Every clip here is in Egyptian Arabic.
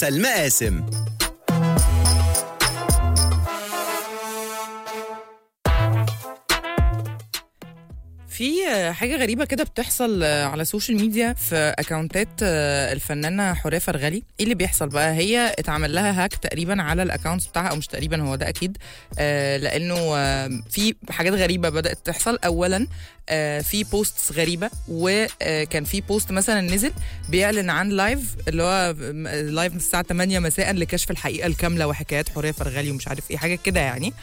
شتى المقاسم في حاجة غريبة كده بتحصل على السوشيال ميديا في اكونتات الفنانة حورية فرغلي ايه اللي بيحصل بقى هي اتعمل لها هاك تقريبا على الاكونت بتاعها او مش تقريبا هو ده اكيد آه، لانه آه، في حاجات غريبة بدأت تحصل اولا آه، في بوستس غريبة وكان في بوست مثلا نزل بيعلن عن لايف اللي هو لايف الساعة 8 مساء لكشف الحقيقة الكاملة وحكايات حورية فرغلي ومش عارف ايه حاجة كده يعني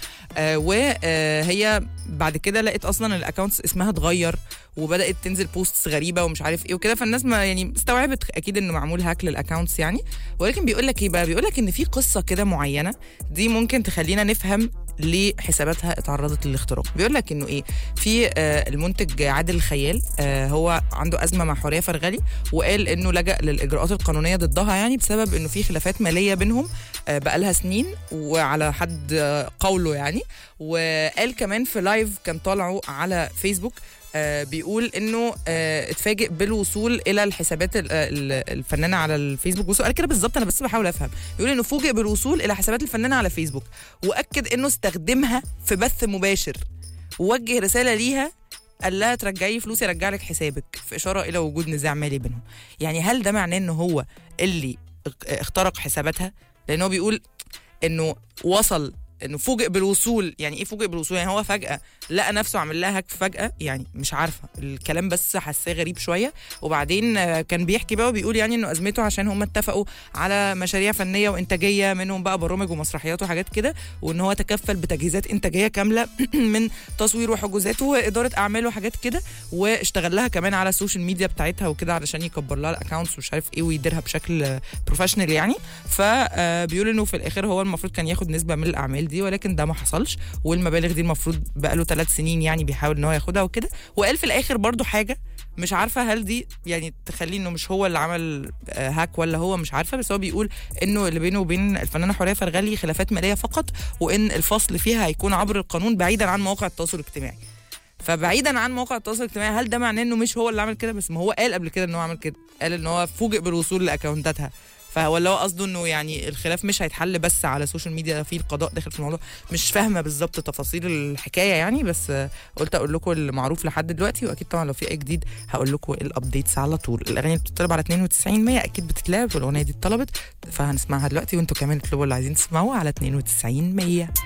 وهي بعد كده لقيت اصلا الاكونتس اسمها اتغير وبدات تنزل بوستس غريبه ومش عارف ايه وكده فالناس ما يعني استوعبت اكيد انه معمول هاك للاكونتس يعني ولكن بيقول لك ايه بقى بيقول لك ان في قصه كده معينه دي ممكن تخلينا نفهم ليه حساباتها اتعرضت للاختراق بيقول لك انه ايه في آه المنتج عادل الخيال آه هو عنده ازمه مع حوريه فرغلي وقال انه لجا للاجراءات القانونيه ضدها يعني بسبب انه في خلافات ماليه بينهم آه بقالها سنين وعلى حد آه قوله يعني وقال كمان في لايف كان طالعه على فيسبوك آه بيقول انه آه اتفاجئ بالوصول الى الحسابات ال- ال- الفنانه على الفيسبوك وسؤال كده بالظبط انا بس بحاول افهم بيقول انه فوجئ بالوصول الى حسابات الفنانه على فيسبوك واكد انه استخدمها في بث مباشر ووجه رساله ليها قال لها ترجعي فلوسي ارجع لك حسابك في اشاره الى وجود نزاع مالي بينهم يعني هل ده معناه انه هو اللي اخترق حساباتها لان هو بيقول انه وصل انه فوجئ بالوصول يعني ايه فوجئ بالوصول يعني هو فجاه لقى نفسه عامل لها هاك فجاه يعني مش عارفه الكلام بس حاساه غريب شويه وبعدين آه، كان بيحكي بقى وبيقول يعني انه ازمته عشان هم اتفقوا على مشاريع فنيه وانتاجيه منهم بقى برامج ومسرحيات وحاجات كده وان هو تكفل بتجهيزات انتاجيه كامله من تصوير وحجوزات واداره اعمال وحاجات كده واشتغل لها كمان على السوشيال ميديا بتاعتها وكده علشان يكبر لها الاكونتس ومش عارف ايه ويديرها بشكل بروفيشنال يعني فبيقول انه في الاخر هو المفروض كان ياخد نسبه من الاعمال دي ولكن ده ما حصلش والمبالغ دي المفروض بقى له ثلاث سنين يعني بيحاول ان هو ياخدها وكده وقال في الاخر برضو حاجه مش عارفه هل دي يعني تخليه انه مش هو اللي عمل آه، هاك ولا هو مش عارفه بس هو بيقول انه اللي بينه وبين الفنانه حوريه فرغلي خلافات ماليه فقط وان الفصل فيها هيكون عبر القانون بعيدا عن مواقع التواصل الاجتماعي فبعيدا عن مواقع التواصل الاجتماعي هل ده معناه انه مش هو اللي عمل كده بس ما هو قال قبل كده ان هو عمل كده قال ان هو فوجئ بالوصول لاكونتاتها فولا هو قصده انه يعني الخلاف مش هيتحل بس على السوشيال ميديا في القضاء داخل في الموضوع مش فاهمه بالظبط تفاصيل الحكايه يعني بس آه، قلت اقول لكم المعروف لحد دلوقتي واكيد طبعا لو في اي جديد هقول لكم الابديتس على طول الاغاني اللي بتطلب على 92 100 اكيد بتتلعب والاغنيه دي اتطلبت فهنسمعها دلوقتي وانتوا كمان اطلبوا اللي عايزين تسمعوها على 92 100